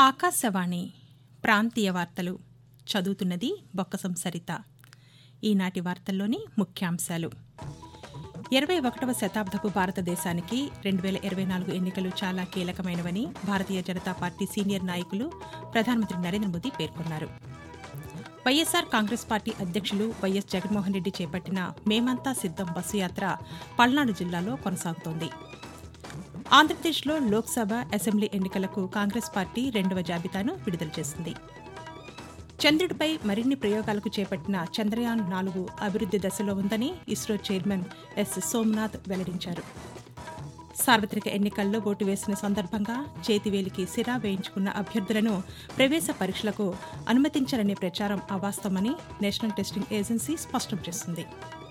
ఆకాశవాణి ప్రాంతీయ వార్తలు చదువుతున్నది బొక్కసం సరిత ఈనాటి వార్తల్లోని ముఖ్యాంశాలు ఇరవై ఒకటవ శతాబ్దపు భారతదేశానికి రెండు వేల ఇరవై నాలుగు ఎన్నికలు చాలా కీలకమైనవని భారతీయ జనతా పార్టీ సీనియర్ నాయకులు ప్రధానమంత్రి నరేంద్ర మోదీ పేర్కొన్నారు వైఎస్సార్ కాంగ్రెస్ పార్టీ అధ్యక్షులు వైఎస్ జగన్మోహన్ రెడ్డి చేపట్టిన మేమంతా సిద్దం బస్సు యాత్ర పల్నాడు జిల్లాలో కొనసాగుతోంది ఆంధ్రప్రదేశ్లో లోక్సభ అసెంబ్లీ ఎన్నికలకు కాంగ్రెస్ పార్టీ రెండవ జాబితాను విడుదల చేసింది చంద్రుడిపై మరిన్ని ప్రయోగాలకు చేపట్టిన చంద్రయాన్ నాలుగు అభివృద్ది దశలో ఉందని ఇస్రో చైర్మన్ ఎస్ సోమనాథ్ వెల్లడించారు సార్వత్రిక ఎన్నికల్లో ఓటు వేసిన సందర్భంగా చేతివేలికి సిరా వేయించుకున్న అభ్యర్థులను ప్రవేశ పరీక్షలకు అనుమతించాలనే ప్రచారం అవాస్తవమని నేషనల్ టెస్టింగ్ ఏజెన్సీ స్పష్టం చేసింది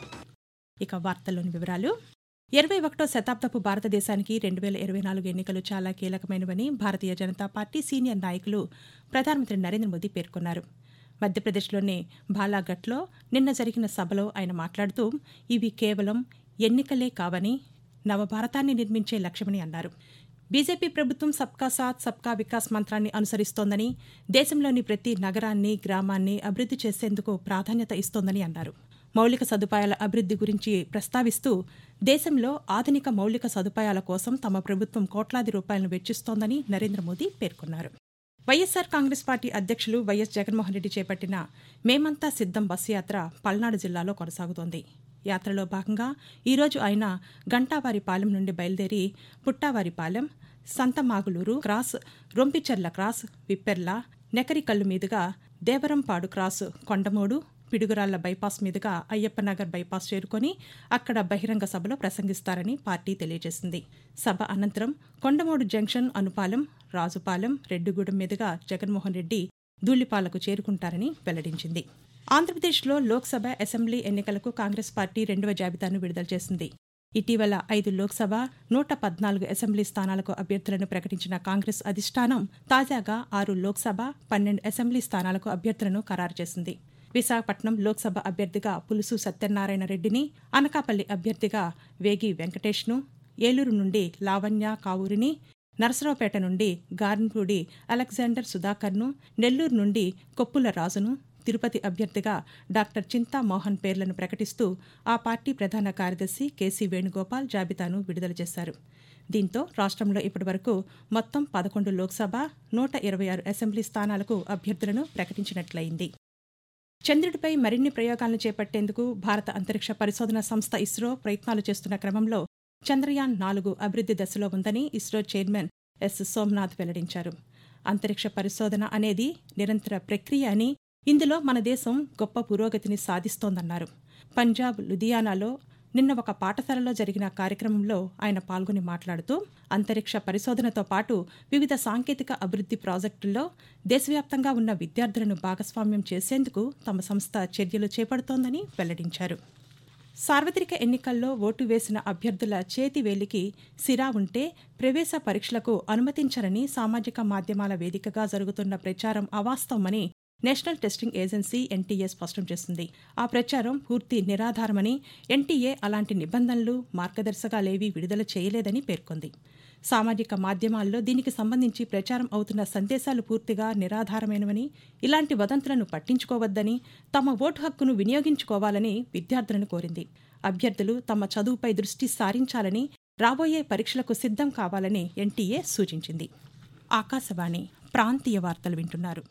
ఇక వార్తల్లోని వివరాలు ఇరవై ఒకటో శతాబ్దపు భారతదేశానికి రెండు వేల ఇరవై నాలుగు ఎన్నికలు చాలా కీలకమైనవని భారతీయ జనతా పార్టీ సీనియర్ నాయకులు ప్రధానమంత్రి నరేంద్ర మోదీ పేర్కొన్నారు మధ్యప్రదేశ్లోని బాలాఘట్లో నిన్న జరిగిన సభలో ఆయన మాట్లాడుతూ ఇవి కేవలం ఎన్నికలే కావని నవభారతాన్ని నిర్మించే లక్ష్యమని అన్నారు బీజేపీ ప్రభుత్వం సబ్కా సాత్ సబ్కా వికాస్ మంత్రాన్ని అనుసరిస్తోందని దేశంలోని ప్రతి నగరాన్ని గ్రామాన్ని అభివృద్ది చేసేందుకు ప్రాధాన్యత ఇస్తోందని అన్నారు మౌలిక సదుపాయాల అభివృద్ది గురించి ప్రస్తావిస్తూ దేశంలో ఆధునిక మౌలిక సదుపాయాల కోసం తమ ప్రభుత్వం కోట్లాది రూపాయలను వెచ్చిస్తోందని నరేంద్ర మోదీ పేర్కొన్నారు వైఎస్సార్ కాంగ్రెస్ పార్టీ అధ్యక్షులు వైఎస్ జగన్మోహన్ రెడ్డి చేపట్టిన మేమంతా సిద్దం బస్సు యాత్ర పల్నాడు జిల్లాలో కొనసాగుతోంది యాత్రలో భాగంగా ఈరోజు ఆయన గంటావారిపాలెం నుండి బయలుదేరి పుట్టావారిపాలెం సంతమాగులూరు క్రాస్ రొంపిచెర్ల క్రాస్ విప్పెర్ల నెకరికల్లు మీదుగా దేవరంపాడు క్రాస్ కొండమూడు పిడుగురాళ్ల బైపాస్ మీదుగా అయ్యప్పనగర్ బైపాస్ చేరుకొని అక్కడ బహిరంగ సభలో ప్రసంగిస్తారని పార్టీ తెలియజేసింది సభ అనంతరం కొండమూడు జంక్షన్ అనుపాలెం రాజుపాలెం రెడ్డిగూడెం మీదుగా జగన్మోహన్ రెడ్డి ధూళిపాలకు చేరుకుంటారని వెల్లడించింది ఆంధ్రప్రదేశ్లో లోక్సభ అసెంబ్లీ ఎన్నికలకు కాంగ్రెస్ పార్టీ రెండవ జాబితాను విడుదల చేసింది ఇటీవల ఐదు లోక్సభ నూట పద్నాలుగు అసెంబ్లీ స్థానాలకు అభ్యర్థులను ప్రకటించిన కాంగ్రెస్ అధిష్టానం తాజాగా ఆరు లోక్సభ పన్నెండు అసెంబ్లీ స్థానాలకు అభ్యర్థులను ఖరారు చేసింది విశాఖపట్నం లోక్సభ అభ్యర్థిగా పులుసు సత్యనారాయణ రెడ్డిని అనకాపల్లి అభ్యర్థిగా వేగి వెంకటేష్ను ఏలూరు నుండి లావణ్య కావూరిని నరసరావుపేట నుండి గార్న్పూడి అలెగ్జాండర్ సుధాకర్ను నెల్లూరు నుండి కొప్పుల రాజును తిరుపతి అభ్యర్థిగా డాక్టర్ చింతా మోహన్ పేర్లను ప్రకటిస్తూ ఆ పార్టీ ప్రధాన కార్యదర్శి కేసీ వేణుగోపాల్ జాబితాను విడుదల చేశారు దీంతో రాష్ట్రంలో ఇప్పటివరకు మొత్తం పదకొండు లోక్సభ నూట ఇరవై ఆరు అసెంబ్లీ స్థానాలకు అభ్యర్థులను ప్రకటించినట్లయింది చంద్రుడిపై మరిన్ని ప్రయోగాలను చేపట్టేందుకు భారత అంతరిక్ష పరిశోధన సంస్థ ఇస్రో ప్రయత్నాలు చేస్తున్న క్రమంలో చంద్రయాన్ నాలుగు అభివృద్ది దశలో ఉందని ఇస్రో చైర్మన్ ఎస్ సోమనాథ్ వెల్లడించారు అంతరిక్ష పరిశోధన అనేది నిరంతర ప్రక్రియ అని ఇందులో మన దేశం గొప్ప పురోగతిని సాధిస్తోందన్నారు పంజాబ్ లుధియానాలో నిన్న ఒక పాఠశాలలో జరిగిన కార్యక్రమంలో ఆయన పాల్గొని మాట్లాడుతూ అంతరిక్ష పరిశోధనతో పాటు వివిధ సాంకేతిక అభివృద్ది ప్రాజెక్టుల్లో దేశవ్యాప్తంగా ఉన్న విద్యార్థులను భాగస్వామ్యం చేసేందుకు తమ సంస్థ చర్యలు చేపడుతోందని వెల్లడించారు సార్వత్రిక ఎన్నికల్లో ఓటు వేసిన అభ్యర్థుల చేతి వేలికి సిరా ఉంటే ప్రవేశ పరీక్షలకు అనుమతించరని సామాజిక మాధ్యమాల వేదికగా జరుగుతున్న ప్రచారం అవాస్తవమని నేషనల్ టెస్టింగ్ ఏజెన్సీ ఎన్టీఏ స్పష్టం చేసింది ఆ ప్రచారం పూర్తి నిరాధారమని ఎన్టీఏ అలాంటి నిబంధనలు మార్గదర్శకాలేవీ విడుదల చేయలేదని పేర్కొంది సామాజిక మాధ్యమాల్లో దీనికి సంబంధించి ప్రచారం అవుతున్న సందేశాలు పూర్తిగా నిరాధారమైనవని ఇలాంటి వదంతులను పట్టించుకోవద్దని తమ ఓటు హక్కును వినియోగించుకోవాలని విద్యార్థులను కోరింది అభ్యర్థులు తమ చదువుపై దృష్టి సారించాలని రాబోయే పరీక్షలకు సిద్ధం కావాలని ఎన్టీఏ సూచించింది ఆకాశవాణి ప్రాంతీయ వార్తలు వింటున్నారు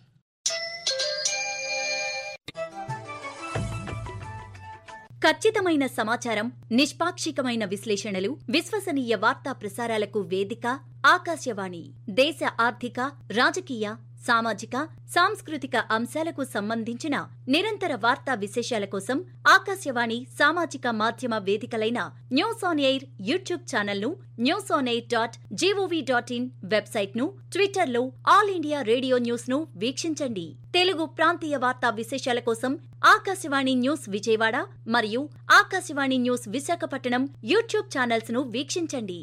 ఖచ్చితమైన సమాచారం నిష్పాక్షికమైన విశ్లేషణలు విశ్వసనీయ వార్తా ప్రసారాలకు వేదిక ఆకాశవాణి దేశ ఆర్థిక రాజకీయ సామాజిక సాంస్కృతిక అంశాలకు సంబంధించిన నిరంతర వార్తా విశేషాల కోసం ఆకాశవాణి సామాజిక మాధ్యమ వేదికలైన news on air YouTube channel ను news on air dot gov dot in website ను ట్విట్టర్ లో ఆల్ ఇండియా రేడియో న్యూస్ ను వీక్షించండి తెలుగు ప్రాంతీయ వార్తా విశేషాల కోసం ఆకాశవాణి న్యూస్ విజయవాడ మరియు Akashvani news Visakhapatnam YouTube channels ను వీక్షించండి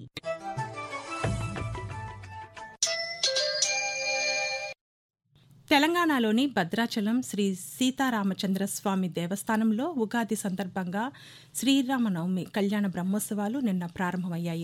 తెలంగాణలోని భద్రాచలం శ్రీ సీతారామచంద్ర స్వామి దేవస్థానంలో ఉగాది సందర్భంగా శ్రీరామనవమి కళ్యాణ బ్రహ్మోత్సవాలు నిన్న ప్రారంభమయ్యాయి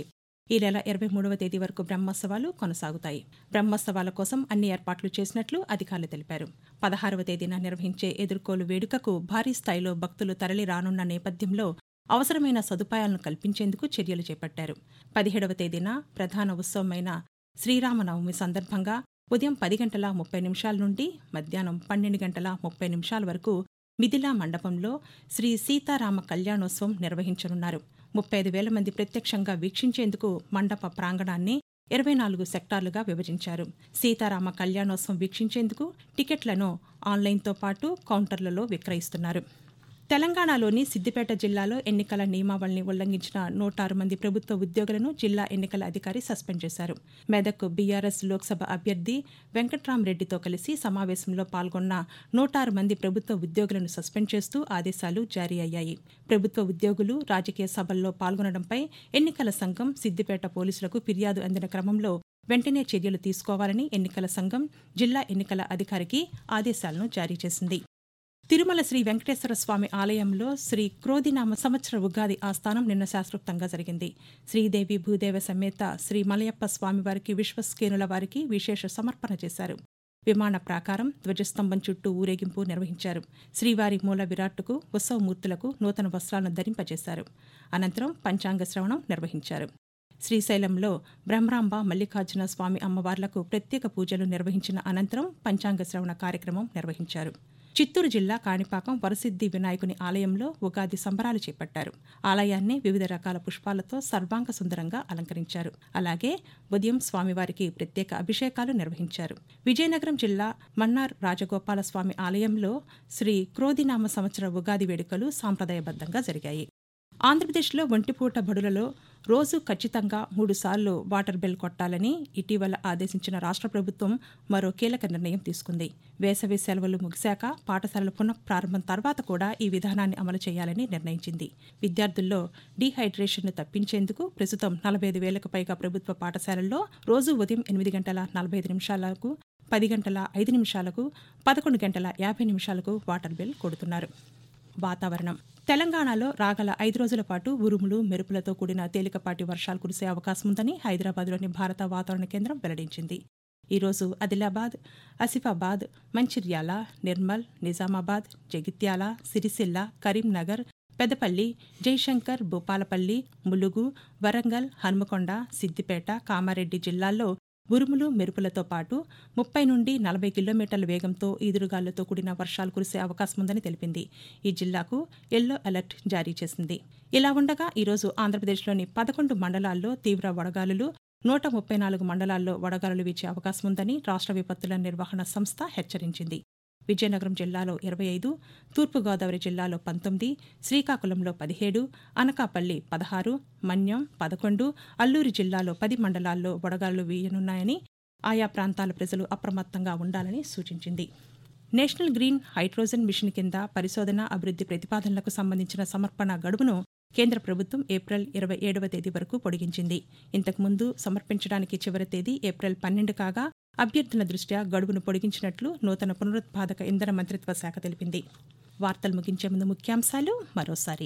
ఈ నెల ఇరవై మూడవ తేదీ వరకు బ్రహ్మోత్సవాలు కొనసాగుతాయి బ్రహ్మోత్సవాల కోసం అన్ని ఏర్పాట్లు చేసినట్లు అధికారులు తెలిపారు పదహారవ తేదీన నిర్వహించే ఎదుర్కోలు వేడుకకు భారీ స్థాయిలో భక్తులు తరలి రానున్న నేపథ్యంలో అవసరమైన సదుపాయాలను కల్పించేందుకు చర్యలు చేపట్టారు పదిహేడవ తేదీన ప్రధాన ఉత్సవమైన శ్రీరామనవమి సందర్భంగా ఉదయం పది గంటల ముప్పై నిమిషాల నుండి మధ్యాహ్నం పన్నెండు గంటల ముప్పై నిమిషాల వరకు మిథిలా మండపంలో శ్రీ సీతారామ కళ్యాణోత్సవం నిర్వహించనున్నారు ముప్పై ఐదు వేల మంది ప్రత్యక్షంగా వీక్షించేందుకు మండప ప్రాంగణాన్ని ఇరవై నాలుగు సెక్టార్లుగా విభజించారు సీతారామ కళ్యాణోత్సవం వీక్షించేందుకు టికెట్లను ఆన్లైన్తో పాటు కౌంటర్లలో విక్రయిస్తున్నారు తెలంగాణలోని సిద్దిపేట జిల్లాలో ఎన్నికల నియమావళిని ఉల్లంఘించిన నూట ఆరు మంది ప్రభుత్వ ఉద్యోగులను జిల్లా ఎన్నికల అధికారి సస్పెండ్ చేశారు మెదక్ బీఆర్ఎస్ లోక్సభ అభ్యర్థి వెంకట్రామరెడ్డితో కలిసి సమావేశంలో పాల్గొన్న నూట ఆరు మంది ప్రభుత్వ ఉద్యోగులను సస్పెండ్ చేస్తూ ఆదేశాలు జారీ అయ్యాయి ప్రభుత్వ ఉద్యోగులు రాజకీయ సభల్లో పాల్గొనడంపై ఎన్నికల సంఘం సిద్దిపేట పోలీసులకు ఫిర్యాదు అందిన క్రమంలో వెంటనే చర్యలు తీసుకోవాలని ఎన్నికల సంఘం జిల్లా ఎన్నికల అధికారికి ఆదేశాలను జారీ చేసింది తిరుమల శ్రీ వెంకటేశ్వర స్వామి ఆలయంలో శ్రీ క్రోధినామ సంవత్సర ఉగాది ఆస్థానం నిన్న శాస్త్రోక్తంగా జరిగింది శ్రీదేవి భూదేవ సమేత శ్రీ మలయప్ప స్వామివారికి విశ్వస్కేనుల వారికి విశేష సమర్పణ చేశారు విమాన ప్రాకారం ధ్వజస్తంభం చుట్టూ ఊరేగింపు నిర్వహించారు శ్రీవారి మూల విరాట్టుకు ఉత్సవమూర్తులకు నూతన వస్త్రాలను ధరింపజేశారు అనంతరం పంచాంగ శ్రవణం నిర్వహించారు శ్రీశైలంలో బ్రహ్మరాంబ మల్లికార్జున స్వామి అమ్మవార్లకు ప్రత్యేక పూజలు నిర్వహించిన అనంతరం పంచాంగ శ్రవణ కార్యక్రమం నిర్వహించారు చిత్తూరు జిల్లా కాణిపాకం వరసిద్ది వినాయకుని ఆలయంలో ఉగాది సంబరాలు చేపట్టారు ఆలయాన్ని వివిధ రకాల పుష్పాలతో సర్వాంగ సుందరంగా అలంకరించారు అలాగే ఉదయం స్వామివారికి ప్రత్యేక అభిషేకాలు నిర్వహించారు విజయనగరం జిల్లా మన్నార్ రాజగోపాల స్వామి ఆలయంలో శ్రీ క్రోధినామ సంవత్సర ఉగాది వేడుకలు సాంప్రదాయబద్దంగా జరిగాయి ఆంధ్రప్రదేశ్లో ఒంటిపూట బడులలో రోజు ఖచ్చితంగా మూడుసార్లు వాటర్ బిల్ కొట్టాలని ఇటీవల ఆదేశించిన రాష్ట్ర ప్రభుత్వం మరో కీలక నిర్ణయం తీసుకుంది వేసవి సెలవులు ముగిశాక పాఠశాలల పునఃప్రారంభం తర్వాత కూడా ఈ విధానాన్ని అమలు చేయాలని నిర్ణయించింది విద్యార్థుల్లో డీహైడ్రేషన్ను తప్పించేందుకు ప్రస్తుతం నలభై ఐదు వేలకు పైగా ప్రభుత్వ పాఠశాలల్లో రోజు ఉదయం ఎనిమిది గంటల నలభై ఐదు నిమిషాలకు పది గంటల ఐదు నిమిషాలకు పదకొండు గంటల యాభై నిమిషాలకు వాటర్ బిల్ కొడుతున్నారు వాతావరణం తెలంగాణలో రాగల ఐదు రోజుల పాటు ఉరుములు మెరుపులతో కూడిన తేలికపాటి వర్షాలు కురిసే అవకాశం ఉందని హైదరాబాద్లోని భారత వాతావరణ కేంద్రం వెల్లడించింది ఈరోజు ఆదిలాబాద్ ఆసిఫాబాద్ మంచిర్యాల నిర్మల్ నిజామాబాద్ జగిత్యాల సిరిసిల్ల కరీంనగర్ పెద్దపల్లి జయశంకర్ భూపాలపల్లి ములుగు వరంగల్ హన్మకొండ సిద్దిపేట కామారెడ్డి జిల్లాల్లో ఉరుములు మెరుపులతో పాటు ముప్పై నుండి నలభై కిలోమీటర్ల వేగంతో ఈదురుగాలులతో కూడిన వర్షాలు కురిసే అవకాశం ఉందని తెలిపింది ఈ జిల్లాకు ఎల్లో అలర్ట్ జారీ చేసింది ఇలా ఉండగా ఈరోజు ఆంధ్రప్రదేశ్లోని పదకొండు మండలాల్లో తీవ్ర వడగాలులు నూట ముప్పై నాలుగు మండలాల్లో వడగాలులు వీచే అవకాశం ఉందని రాష్ట్ర విపత్తుల నిర్వహణ సంస్థ హెచ్చరించింది విజయనగరం జిల్లాలో ఇరవై ఐదు తూర్పుగోదావరి జిల్లాలో పంతొమ్మిది శ్రీకాకుళంలో పదిహేడు అనకాపల్లి పదహారు మన్యం పదకొండు అల్లూరు జిల్లాలో పది మండలాల్లో వడగాలు వీయనున్నాయని ఆయా ప్రాంతాల ప్రజలు అప్రమత్తంగా ఉండాలని సూచించింది నేషనల్ గ్రీన్ హైడ్రోజన్ మిషన్ కింద పరిశోధన అభివృద్ది ప్రతిపాదనలకు సంబంధించిన సమర్పణ గడువును కేంద్ర ప్రభుత్వం ఏప్రిల్ ఇరవై ఏడవ తేదీ వరకు పొడిగించింది ఇంతకుముందు సమర్పించడానికి చివరి తేదీ ఏప్రిల్ పన్నెండు కాగా అభ్యర్థుల దృష్ట్యా గడువును పొడిగించినట్లు నూతన పునరుత్పాదక ఇంధన మంత్రిత్వ శాఖ తెలిపింది వార్తలు ముగించే ముందు ముఖ్యాంశాలు మరోసారి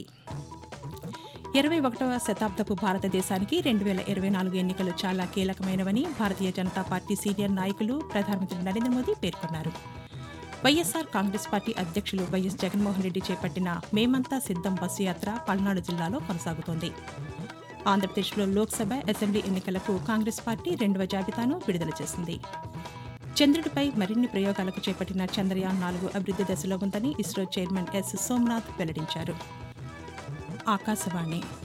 ఇరవై ఒకటవ శతాబ్దపు భారతదేశానికి రెండు వేల ఇరవై నాలుగు ఎన్నికలు చాలా కీలకమైనవని భారతీయ జనతా పార్టీ సీనియర్ నాయకులు ప్రధానమంత్రి నరేంద్ర మోదీ పేర్కొన్నారు వైఎస్సార్ కాంగ్రెస్ పార్టీ అధ్యక్షులు వైఎస్ జగన్మోహన్ రెడ్డి చేపట్టిన మేమంతా సిద్దం బస్సు యాత్ర పల్నాడు జిల్లాలో కొనసాగుతోంది ఆంధ్రప్రదేశ్లో లోక్సభ అసెంబ్లీ ఎన్నికలకు కాంగ్రెస్ పార్టీ రెండవ జాబితాను విడుదల చేసింది చంద్రుడిపై మరిన్ని ప్రయోగాలకు చేపట్టిన చంద్రయాన్ నాలుగు అభివృద్ది దశలో ఉందని ఇస్రో చైర్మన్ ఎస్ సోమనాథ్ వెల్లడించారు ఆకాశవాణి